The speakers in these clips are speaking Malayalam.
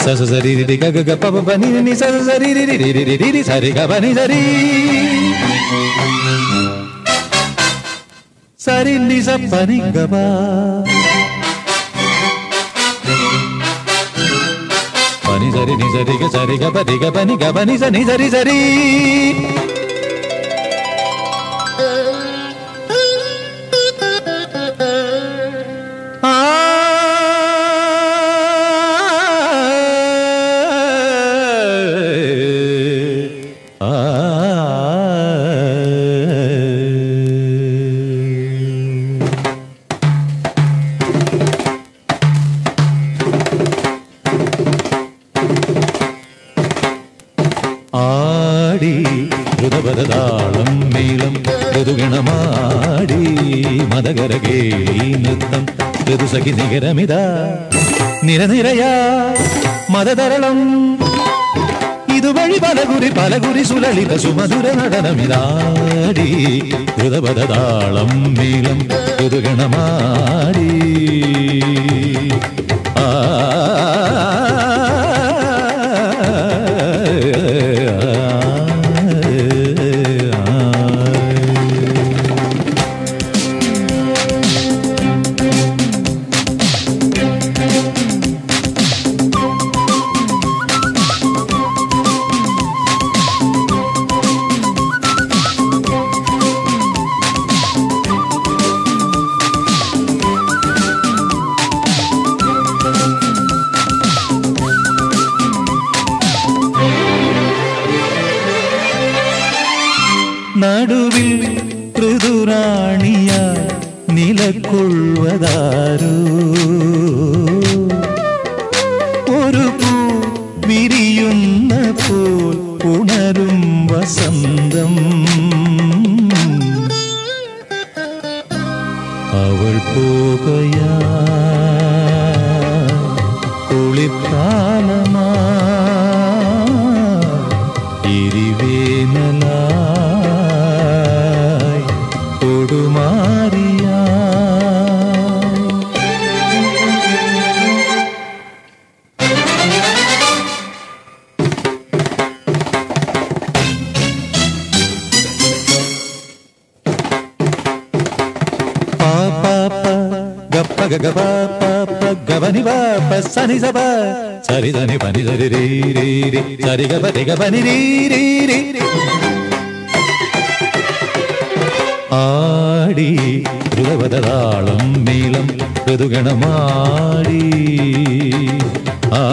స స సరి రి రి గ గ గ ప ప ప ని ని ని స స సరి రి రి రి రి రి రి రి సరి గ ప ని సరి సరి ని స ప ని గ ప ప ని సరి ని సరి గ సరి గ ప రి గ ప ని గ ప ని స ని సరి సరి ആടി ദ്രുതപദതാളം മേളം ഋതുഗണമാടി മതകരകേളി നൃത്തം ഋതുസഖി നികരമിത നിരനിരയാ മതതരളം ഇതുവഴി പലകുറി പലകുറി സുലളിത സുമധുര നടനമിതാടി ദ്രുതപദതാളം മേളം ഋതുഗണമാടി നടുവിൽ ഋതുറാണിയ നിലക്കൊള്ളുവതാരോ ഒരു പൂ വിരിയുന്ന പോൽ ഉണരും വസന്തം അവൾ പോകയാ കുളിർക്കാലമാ എരിവേനലായി കൊടുമാറിയാ గప్ప గగ గవని బాప సని సబ సరి దని పని సరి రీ రీ రీ సరి గప రి గపని రీ రీ రీ రీ ആടി ധ്രുവപദതാളം നീളം ഋതുഗണമാടി ആ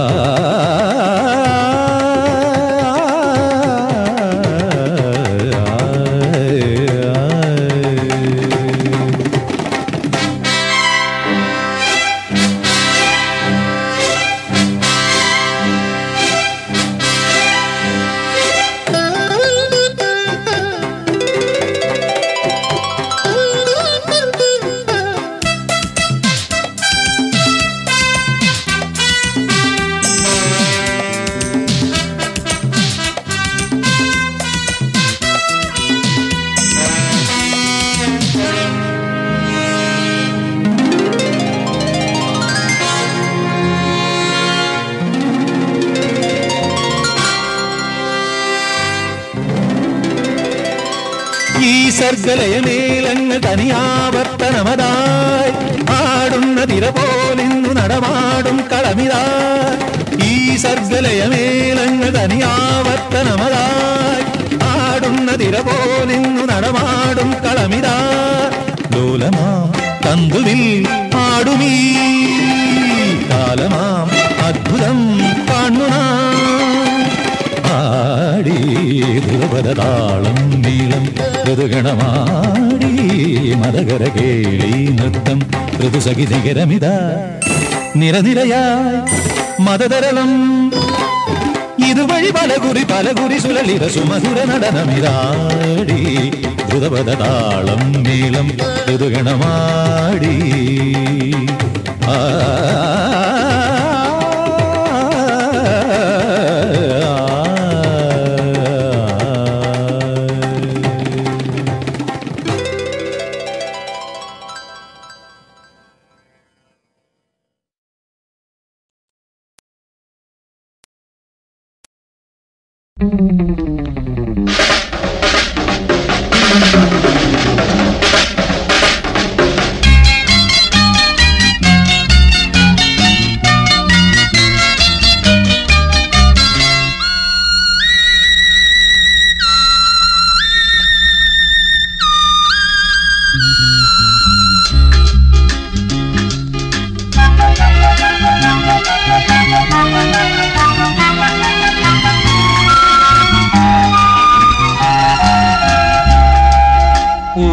ഈ സർഗലയമേലങ്ങ് തനിയാവർത്തനമതായി ആടുന്ന തിര പോലിന്നു നടമാടും കളമിതാ ഈ സർഗലയമേലങ്ങ് തനിയാവർത്തനമതായി ആടുന്ന തിര പോലിന്നു നടമാടും കളമിതാ ലോലമാ തന്തുവിൽ ആടുമീ കാലമാം അദ്ഭുതം കാണുനാ ആടി ധ്രുവപദതാളം നീളം ഋതുഗണമാടി മതകര കേളി നൃത്തം ഋതുസഖി നികരമിത നിരനിരയായി മതതരളം ഇതുവഴി പലകുറി പലകുറി സുലളിത സുമധുര നടനമിതാടി ദ്രുതപദതാളം നീളം ഋതുഗണമാടി ആ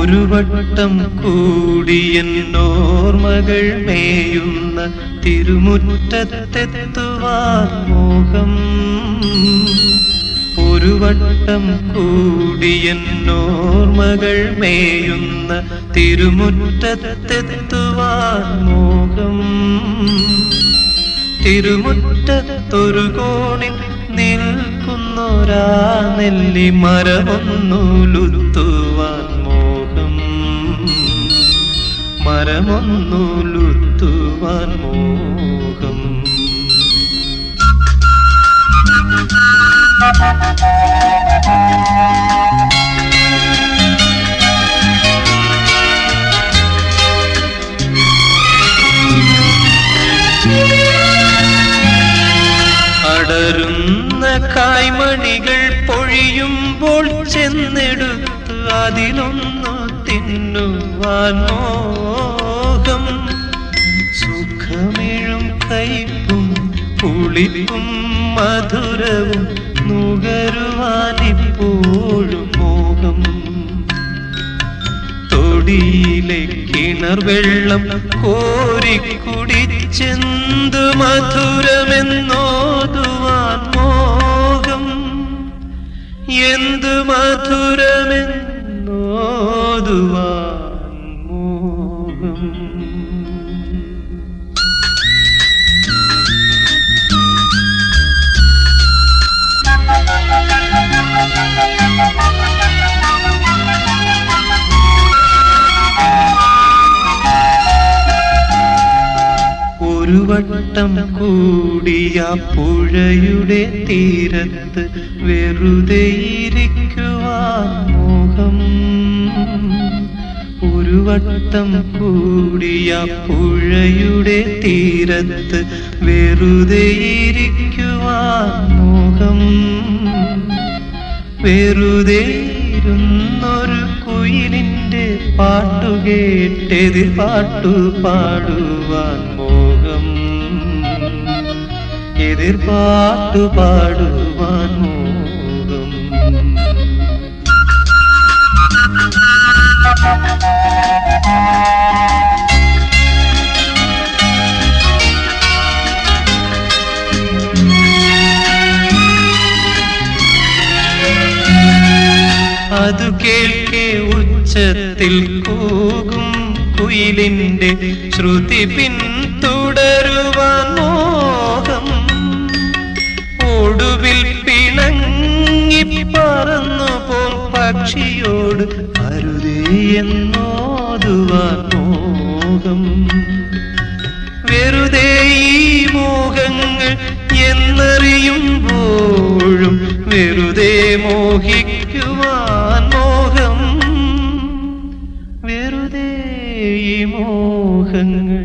ഒരു വട്ടം കൂടിയെന്നോർമകൾ മേയുന്ന തിരുമുറ്റത്തെത്തുവാൻ മോഹം ഒരു വട്ടം കൂടിയെന്നോർമകൾ മേയുന്ന തിരുമുറ്റത്തെത്തുവാൻ മോഹം തിരുമുറ്റത്തൊരു കോണിൽ നിൽക്കുന്നൊരാ നെല്ലി മരമൊന്നുലുത്തുവാൻ മോഹം മരമൊന്നുലുത്തുവാൻ മോഹം അടരുന്ന കായ്മണികൾ പൊഴിയുമ്പോൾ ചെന്നെടുത്ത് അതിലൊന്നു തിന്നുവാൻ മോഹം സുഖമിഴും കയ്പും പുളിപ്പും മധുരവും നുകരുവാനിപ്പോഴും മോഹം തൊടിയിലെ കിണർ വെള്ളം കോരിക്കുടിച്ചെന്തു മധുരമെന്നോതുവാൻ മോഹം എന്തു മധുരമെന്നോതുവാൻ മോഹം ഒരു വട്ടം കൂടിയ പുഴയുടെ തീരത്ത് വെറുതെ ഇരിക്കുവാൻ മോഹം ഒരു വട്ടം കൂടിയ പുഴയുടെ തീരത്ത് വെറുതെ ഇരിക്കുവാൻ മോഹം വെറുതെ ഇരുന്നൊരു കുയിലിന്റെ പാട്ടുകേട്ടെതിർ പാട്ടു പാടുവാൻ മോഹം എതിർ പാട്ടു പാടുവാൻ മോഹം അതു കേൾക്കെ ഉച്ചത്തിൽ കൂകും കുയിലിന്റെ ശ്രുതി പിന്തുടരുവാൻ മോഹം ഒടുവിൽ പിണങ്ങി പറന്നു പോം പക്ഷിയോട് അരുതേ എന്നോതുവാൻ മോഹം വെറുതെ ഈ മോഹങ്ങൾ എന്നറിയുമ്പോഴും വെറുതെ മോഹിക്കുവാൻ മോഹം വെറുതെ ഈ മോഹങ്ങൾ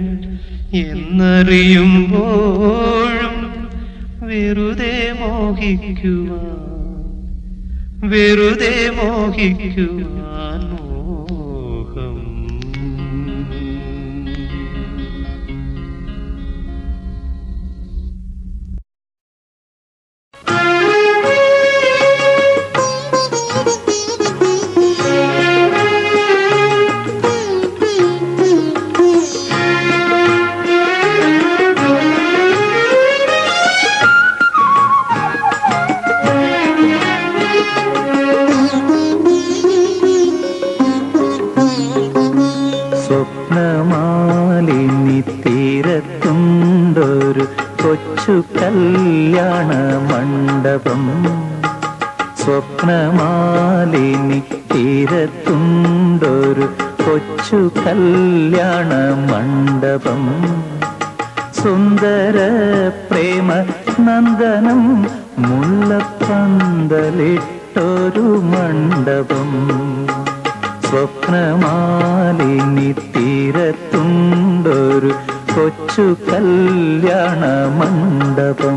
എന്നറിയുമ്പോഴും വെറുതെ മോഹിക്കുവാൻ വെറുതെ മോഹിക്കുവാൻ മോഹം സ്വപ്നമാലിനി തീരത്തുണ്ടൊരു കൊച്ചു കല്യാണ മണ്ഡപം സ്വപ്നമാലിനി തീരത്തുണ്ടൊരു കൊച്ചു കല്യാണ മണ്ഡപം സുന്ദര പ്രേമ നന്ദനം മുല്ലപ്പന്തലിട്ടൊരു മണ്ഡപം സ്വപ്നമാലിനി തീരത്തുണ്ടൊരു കൊച്ചു കല്യാണ മണ്ഡപം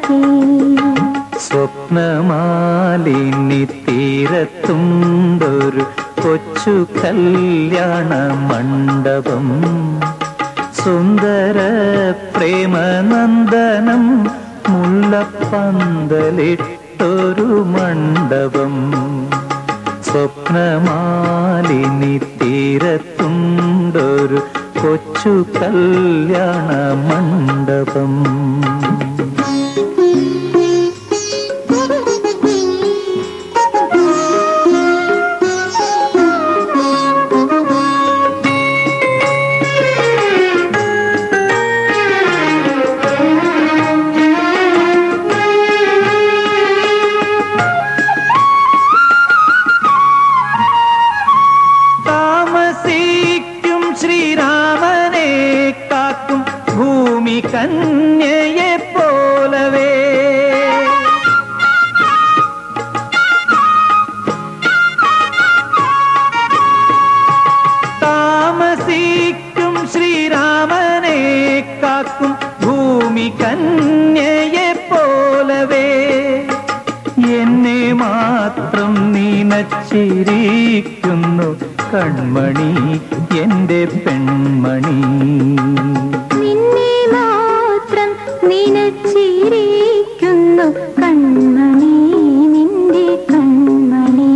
സഖി സ്വപ്നമാലിനി തീരത്തുണ്ടൊരു കൊച്ചു കല്യാണ മണ്ഡപം സുന്ദര പ്രേമനന്ദനം മുല്ലപ്പന്തലിട്ടൊരു മണ്ഡപം സ്വപ്നമാലിനി തീരത്തുണ്ടൊരു കൊച്ചു കല്യാണ മണ്ഡപം താമസിക്കും ശ്രീരാമനെ കാക്കും ഭൂമി കന്യയെ പോലവേ താമസിക്കും ശ്രീരാമനെ കാക്കും ഭൂമി കന്യയെ പോലവേ എന്നെ മാത്രം നീനച്ചിരിക്കുന്നു കൺമണി എൻ്റെ പെൺമണി നിന്നെ മാത്രം നിനച്ചിരിക്കുന്നു കൺമണി നിന്റെ കൺമണി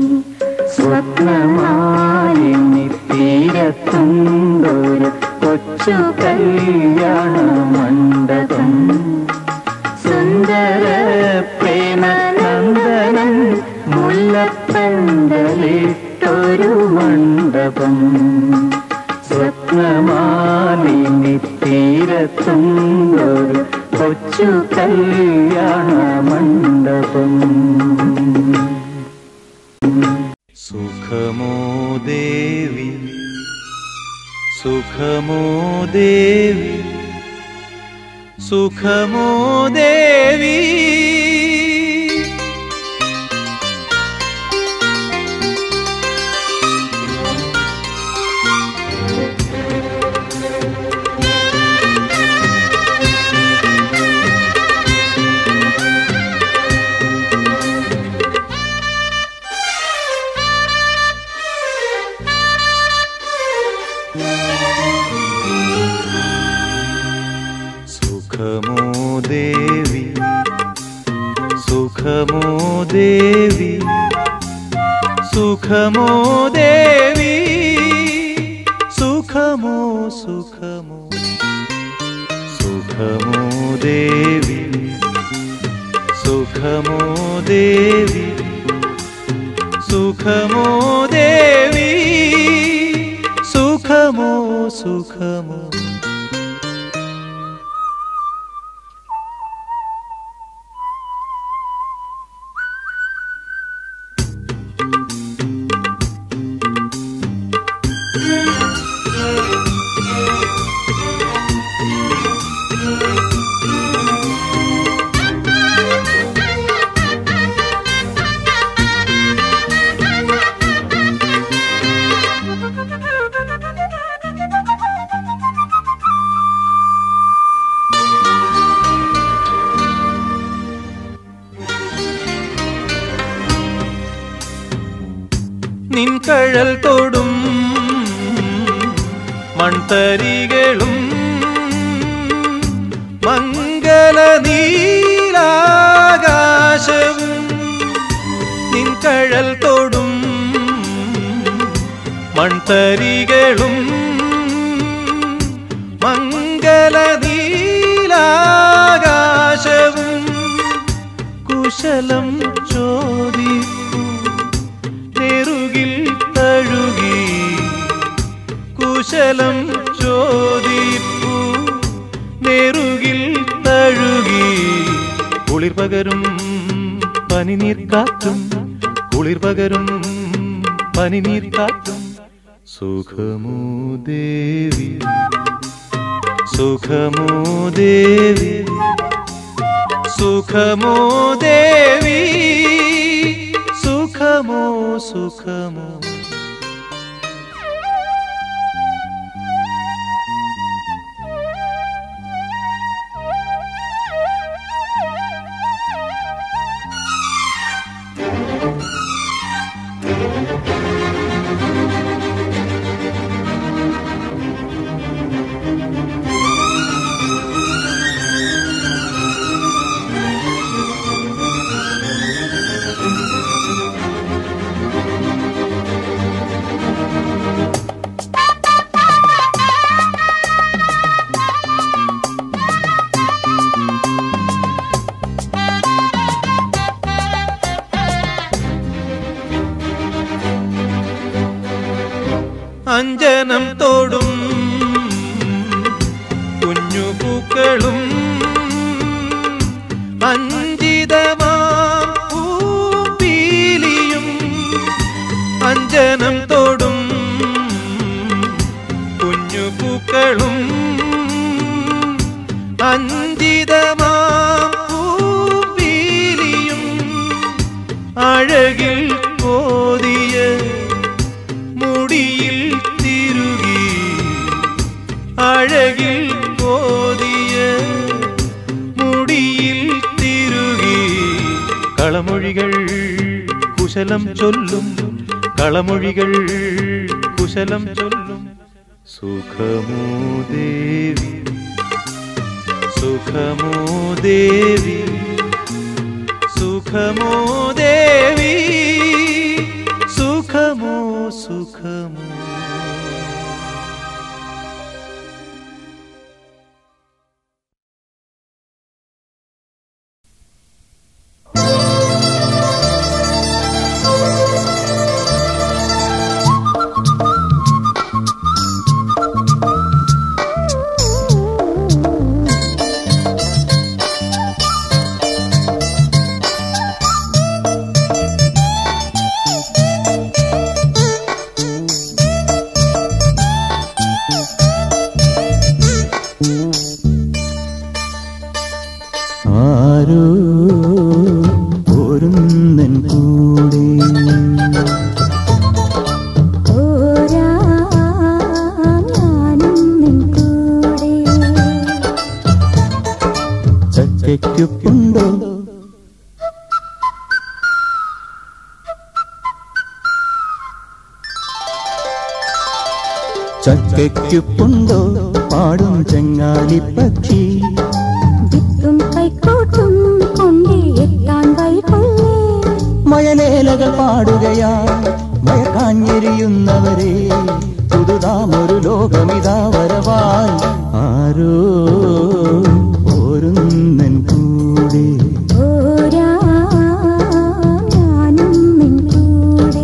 സ്വപ്നമാലിനി തീരത്തുണ്ടൊരു കൊച്ചു കല്യാണ മണ്ഡപം സുന്ദര പ്രേമനന്ദനം മുല്ലപ്പന്തലിട്ടൊരു മണ്ഡപം സ്വപ്നമാലിനി തീരത്തുണ്ടൊരു കൊച്ചു കല്യാണ മണ്ഡപം സുഖമോ ദേവി സുഖമോ ദേവി സുഖമോ ദേവി സുഖമോ ദേവി സുഖമോ ദേവി സുഖമോ ദേവി സുഖമോ സുഖമോ സുഖമോ ദേവി സുഖമോ ദേവി സുഖമോ ദേവി സുഖമോ സുഖമോ നിൻകഴൽ തൊടും മൺതരികളും മംഗല നീലാകാശവും നിൻകഴൽ തൊടും മൺതരികളും മംഗല നീലാകാശവും കുശലം ചോദിക്കും നെറുകിൽ തഴുകി കുശലം ചോദിപ്പു നെറുകിൽ തഴുകി കുളിർ പകരും പനിനീർ കാറ്റും കുളിർ പകരും പനിനീർ കാറ്റും സുഖമോ ദേവി സുഖമോ ദേവി സുഖമോ ദേവി സുഖമോ സുഖമോ പൂക്കളും അഞ്ചിതമാം പൂപ്പീലിയും അഞ്ജനം തോടും കുഞ്ഞു പൂക്കളും അഞ്ചിതമാം പൂപ്പീലിയും അഴകിൽ കോതിയ മുടിയിൽ തിരുകി അഴകിൽ കോതിയ മുടിയിൽ തിരുകി കളമൊഴികൾ കുശലം ചൊല്ലും കളമൊഴികൾ കുശലം ചൊല്ലും സുഖമോ ദേവി സുഖമോ ദേവി സുഖമോ ദേവി സുഖമോ സുഖമോ ആരോ ഒരുന്നൻ കൂടെ ഓരാ ഞാനും നിൻ കൂടെ ചക്കയ്ക്കൊപ്പുണ്ടോ ചക്കയ്ക്കൊപ്പുണ്ടോ പാടും ചെങ്ങാലി പക്ഷി വിത്തും കൈക്കോട്ടും കൊണ്ടേ എത്താൻ വൈകൊള്ളേ മയലേലകൾ പാടുകയാ മയക്കാഞ്ഞെരിയുന്നവരെ പുതുതാമൊരു ലോകമിതാ വരവായി ആരോ ഒരുന്നൻ കൂടെ ഓരാ ഞാനും നിൻ കൂടെ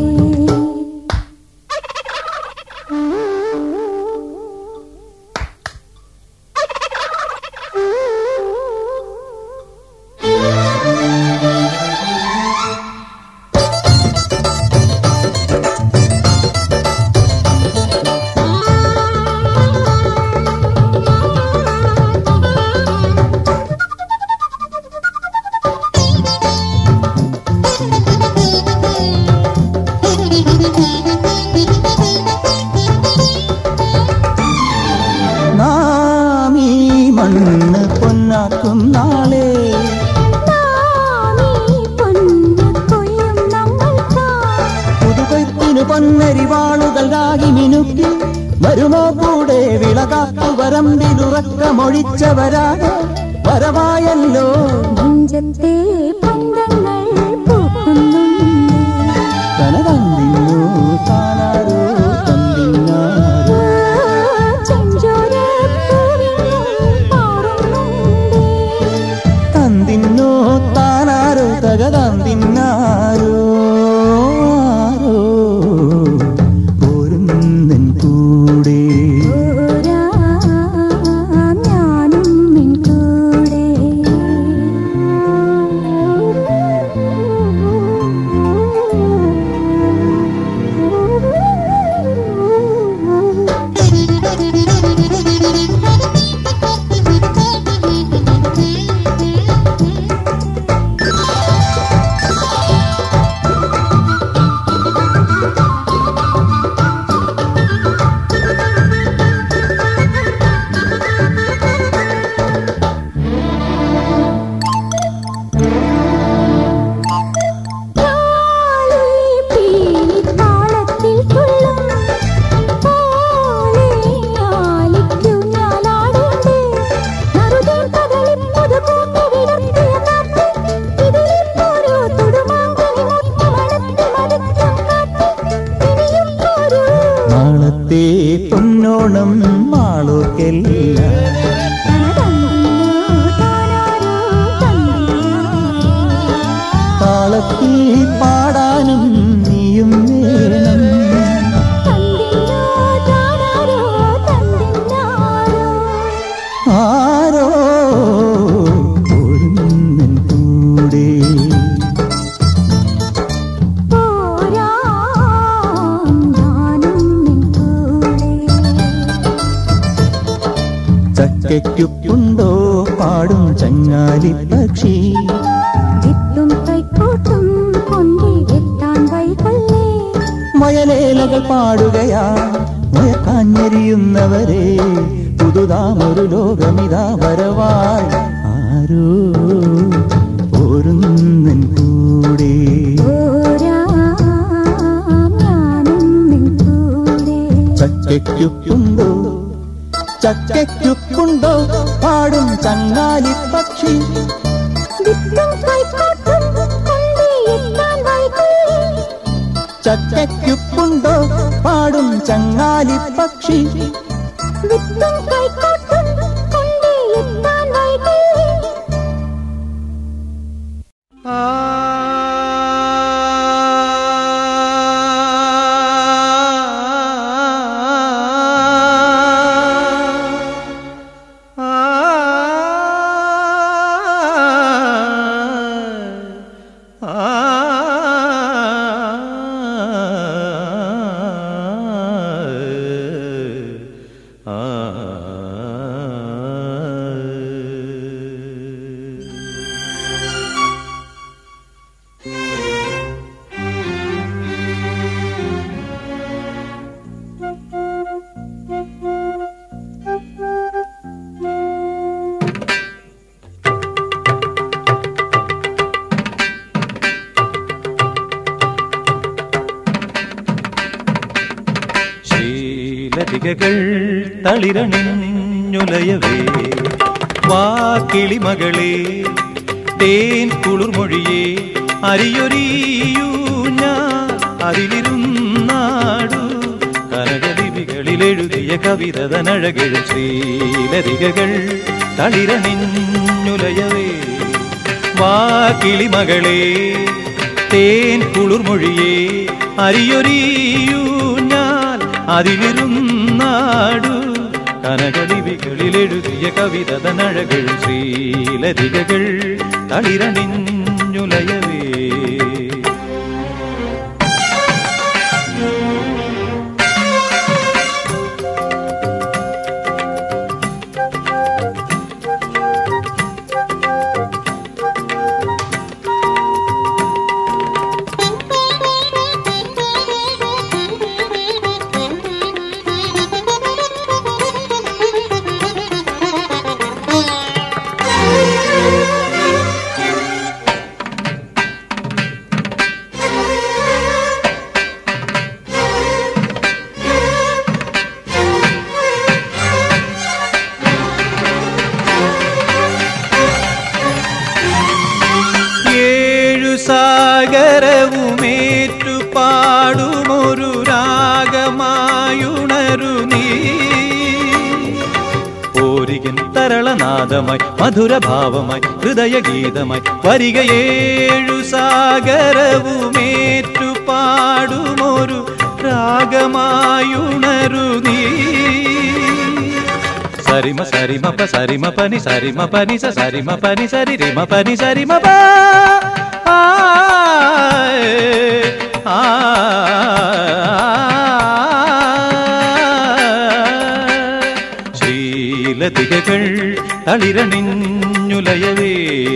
നാം ഈ മണ്ണ് പൊന്നാക്കും നാളെ നാമീ പൊന്നു കൊയ്യും നമ്മൾക്കാ പുതുകൊയ്ത്തിനു പൊന്നരിവാളുകൾ രാഗി മിനുക്കി വരുമോ കൂടെ വിളകാത്തു വരമ്പിലുറക്കമൊഴിച്ചവരാണ് വരവായല്ലോ നെഞ്ചത്തെ പന്തങ്ങൾ പൂക്കുന്നുണ്ട് തനതന്നിന്നു താനാരോ തന്നിന്നാരോ ചെഞ്ചോരപ്പൂവിനും പാറുന്നുണ്ട് തന്തിന്നോ താനാരോ തകതന്തിന്നാരോ ആരോ പോരുന്നൻ കൂടെ ഓരാ ഞാനും നിൻ കൂടെ താളത്തിൽ തുള്ളും പോലെ ആലിക്കും ഞാലാടുണ്ട് നറുതേൻ കടലിൽ പുതുപൂർണ്ണ വിടർത്തിയ കാറ്റ് ഇതിലിപ്പോരോ തുടുമാങ്കനി മുത്തുമണത്തി മടുക്കും കാറ്റ് ഇനിയും പോരൂ നാളത്തെ പൊന്നോണം മാളോർക്കെല്ല തനതന്നിന്നോ താനാരോ തന്നില്ല താളത്തിൽ പാടാനും നീയും വേണം തന്നില്ലോ താനാരോ തന്നില്ലാരോ ആരോ ചക്കയ്ക്കുണ്ടോ പാടും ചങ്ങാലി പക്ഷി വിത്തും കൈക്കോട്ടും കൊണ്ടേ എത്താൻ വൈകല്ലേ മയലേലകൾ പാടുകയാ മയക്കാഞ്ഞെരിയുന്നവരെ പുതുതാമൊരു ലോകമിതാ വരവായി ആരോ പോരുന്നൻ കൂടെ ഓരാം ഞാനും നിൻ കൂടെ ചക്കയ്ക്കുണ്ടോ ചക്കയ്ക്കുണ്ടോ പാടും ചങ്ങാലി പക്ഷി വിത്തും കൈക്കോട്ടും കൊണ്ടേ എത്താൻ വൈകല്ലേ ചക്കയ്ക്കുണ്ടോ പാടും ചങ്ങാലി പക്ഷി വിത്തും കൈക്കോട്ടും കൊണ്ടേ എത്താൻ വൈകല്ലേ ശീലതികകൾ തളിരണിഞ്ഞുലയവേ വാക്കിളിമകളെ തേൻ കുളിർമൊഴിയെ അരിയൊരിയൂ ഞാൻ അതിലിരുന്നാടു കനകലിപികളിൽ എഴുതിയ കവിതനഴകൾ ശ്രീലതികകൾ തളിരണിഞ്ഞുലയവേ വാക്കിളിമകളെ തേൻ കുളിർമൊഴിയെ അരിയൊരിയൂ ഞാൻ അതിലിരുന്നാടു കനകലിപികളിൽ എഴുതിയ കവിതനഴകൾ ശ്രീലതികകൾ തളിരണിഞ്ഞുലയവേ ഏഴു സാഗരവുമേറ്റു പാടുമൊരു രാഗമായുണരു നീ ഓരികൻ തരളനാദമായി മധുരഭാവമായി ഹൃദയഗീതമായി വരിക ഏഴു സാഗരവുമേറ്റു പാടുമൊരു രാഗമായുണരു നീ സരിമ സരിമ പ സരിമ പനി സരിമ പനി സ സരിമ പനി സരി റിമ പനി സരിമ പ ആ, ആ, ശ്രീലതികകൾ തളിരണിഞ്ഞുലയവേ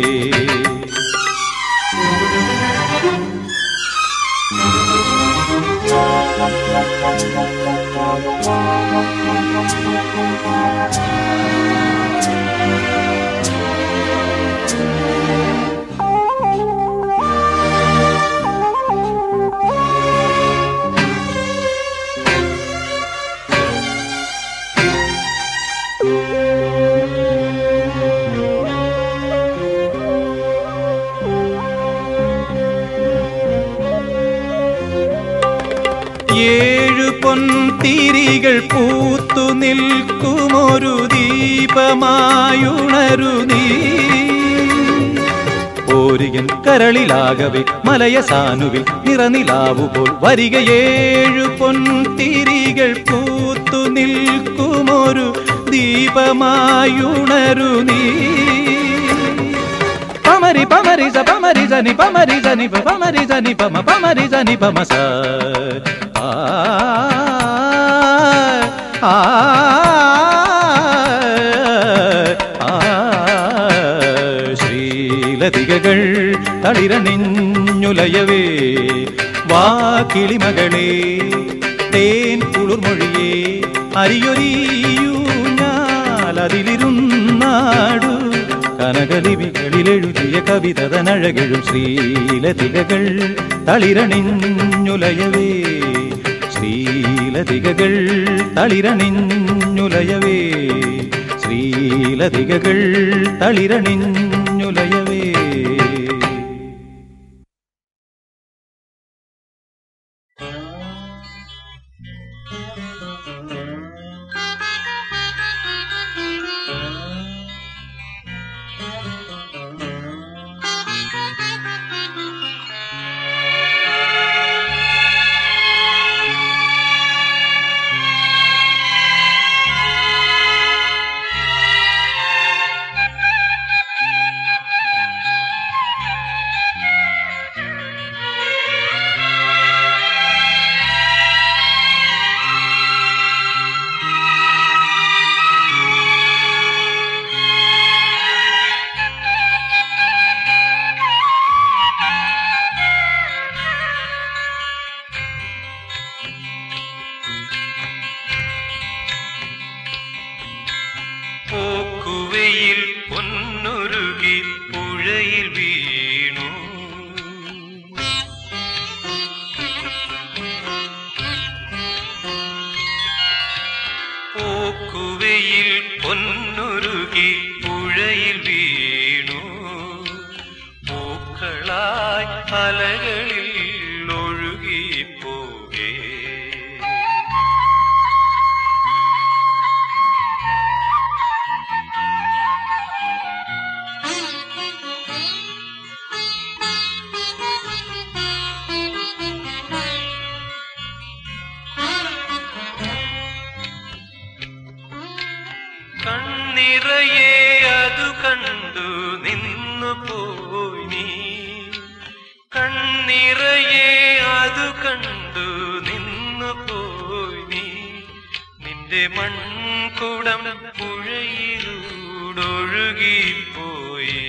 ഏഴു പൊൻതിരികൾ പൂത്തു നിൽക്കുമൊരു ദീപമായുണരു നീ ഓരികൻ കരളിലാകവെ മലയസാനുവിൽ നിറനിലാവുപോൽ വരിക ഏഴു പൊൻതിരികൾ പൂത്തു നിൽക്കുമൊരു ദീപമായുണരു നീ పమరి పమరి స పమరి జని పమరి జని ప పమరి జని పమ పమరి జని పమ స ఆ ఆ ఆ ശ്രീലതികകൾ തളിരണിഞ്ഞുലയവേ വാ കിളിമകളെ തേൻ കുളിർമൊഴിയേ അരിയൊരിയൂ ഞാലതിലിരുന്നാടു കനകലിപികളിലെഴുതിയ കവിതതനഴകഴും ശ്രീലതികകൾ തളിരണിഞ്ഞുലയവേ ശ്രീലതികകൾ തളിരണിഞ്ഞുലയവേ ശ്രീലതികകൾ തളിരണിഞ്ഞുലയവേ പോക്കുവയിൽ പൊന്നുരുകി പുഴയിൽ വീണു പോക്കുവയിൽ പൊന്നുരുകി പുഴയിൽ വീണു പൂക്കളായി അലകളിൽ ഒഴുകിപ്പോകേ കണ്ണിറയെ അതു കണ്ടു നിന്നു പോയി നീ കണ്ണിറയെ അതു കണ്ടു നിന്നു പോയി നീ നിന്റെ മൺകുടം പുഴയിലൂടൊഴുകിപ്പോയി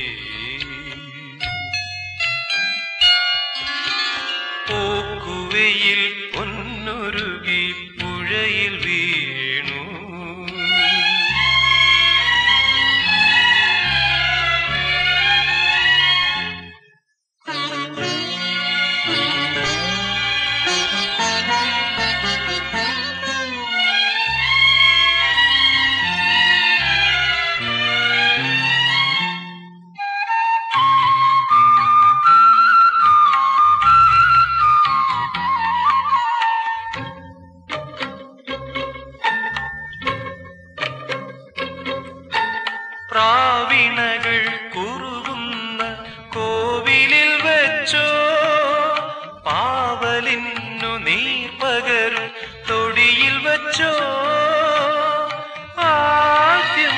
പോക്കുവയിൽ പൊന്നുരുകി പുഴയിൽ വീണു പ്രാവിണകൾ കുറുകുന്ന കോവിലിൽ വെച്ചോ പാവലിന്നു നീർ പകരും തൊടിയിൽ വെച്ചോ ആദ്യം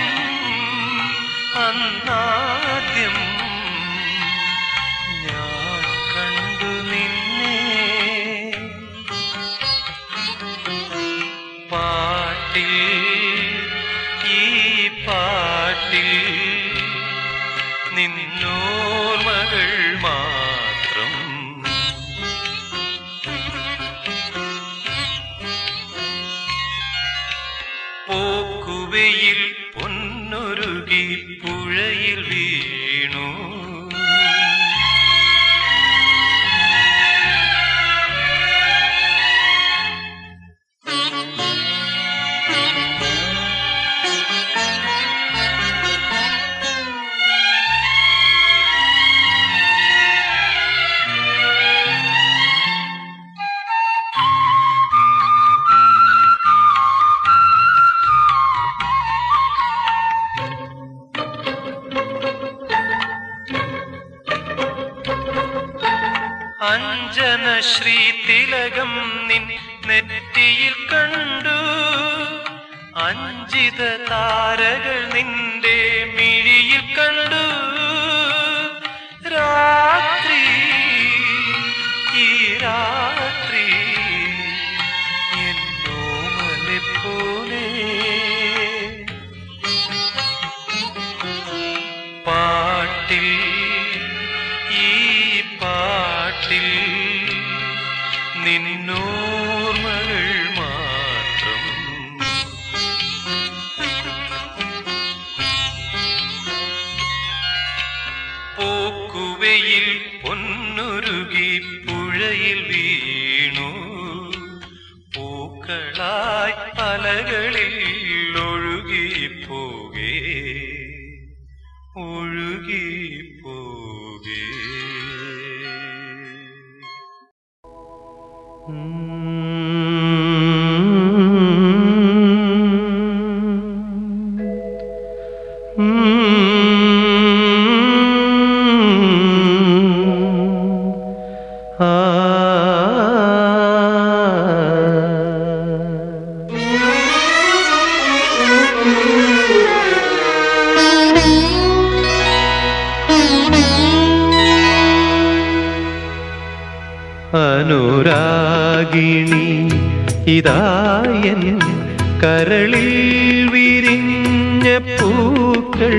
അന്നാദ്യം ഞാൻ കണ്ടു നിന്നെ പാട്ടിൽ ഈ പാട്ടിൽ നിന്നോർമകൾ മാത്രം പോക്കുവയിൽ പൊന്നൊരുകി പുഴയിൽ വീണു അഞ്ജന ശ്രീ തിലകം നിൻ നെറ്റിയിൽ കണ്ടു അഞ്ചിത താരകൾ നിന്റെ മിഴിയിൽ കണ്ടു രാത്രി ഈ രാത്രി എന്നോമലെ പോലെ പാട്ടിൽ പൂവയിൽ പൊന്നുരുകി പുഴയിൽ വീണു പൂക്കളായി അലകളിൽ ഒഴുകി പോകേ ഒഴുകി പോകേ അനുരാഗിണി ഇതായൻ കരളിൽ വിരിഞ്ഞ പൂക്കൾ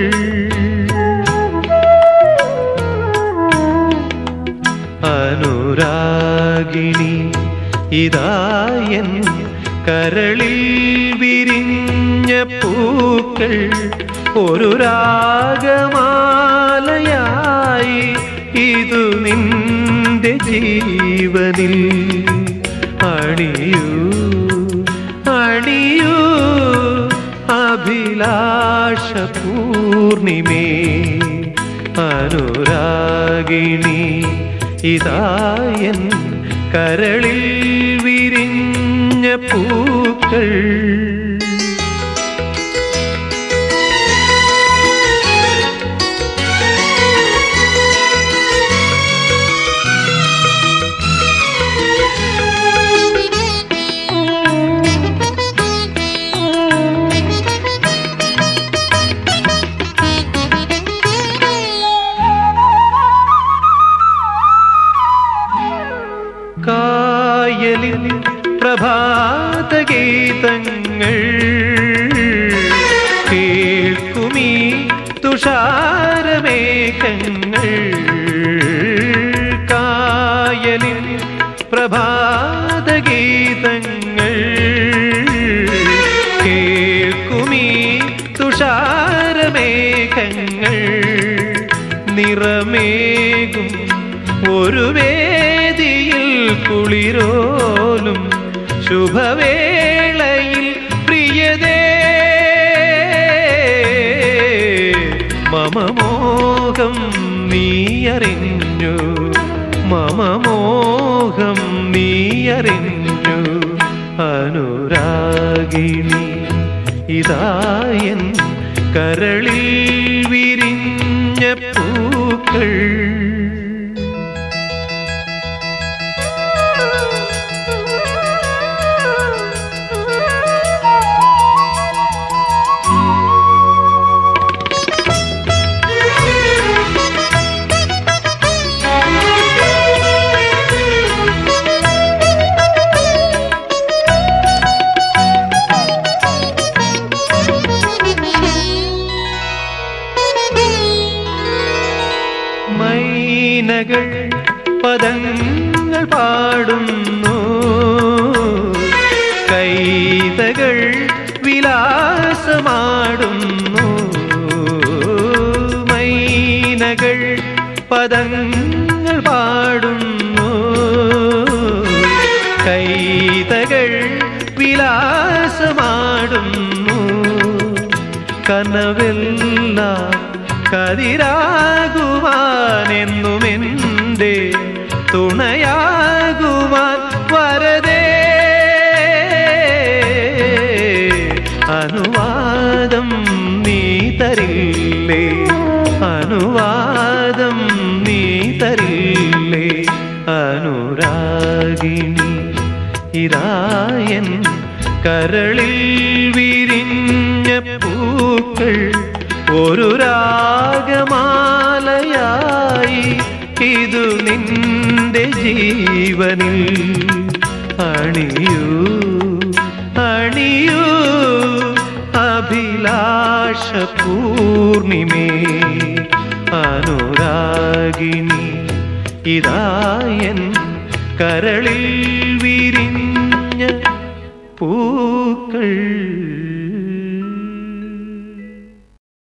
അനുരാഗിണി ഇതായൻ കരളിൽ വിരിഞ്ഞ പൂക്കൾ ഒരു രാഗമാലയായി ഇതു നിന്റെ ജീവനിൽ അണിയൂ അണിയൂ അഭിലാഷ പൂർണിമേ അനുരാഗിണി ഇതായൻ കരളിൽ വിരിഞ്ഞ പൂക്കൾ കായലിൽ പ്രഭാതഗീതങ്ങൾ കേൾക്കുമീ തുഷാരമേഘങ്ങൾ കായലിൽ പ്രഭാതഗീതങ്ങൾ കേൾക്കുമീ തുഷാരമേഘങ്ങൾ നിറമേകും ഒരു വേദിയിൽ കുളിരോലും ശുഭവേളയിൽ പ്രിയതേ മമമോഹം നീയറിഞ്ഞു മമമോഹം നീയറിഞ്ഞു അനുരാഗിണി ഇതായൻ കരളിൽ വിരിഞ്ഞ പൂക്കൾ മൈനകൾ പദങ്ങൾ പാടുന്നു കൈതകൾ വിലാസമാടുന്നു മൈനകൾ പദങ്ങൾ പാടുന്നു കൈതകൾ വിലാസമാടുന്നു കനവെല്ലാം കതിരാകുവാനെന്നുമെൻ്റെ തുണയാകുവാൻ വരതേ അനുവാദം നീ തരില്ലേ അനുവാദം നീ തരില്ലേ അനുരാഗിണി ഇതായൻ കരളിൽ വിരിഞ്ഞ പൂക്കൾ ഒരു രാഗമാലയായി ഇതു നിന്റെ ജീവനിൽ അണിയൂ അണിയൂ അഭിലാഷ പൂർണിമേ അനുരാഗിണി ഇതായൻ കരളിൽ വിരിഞ്ഞ പൂക്കൾ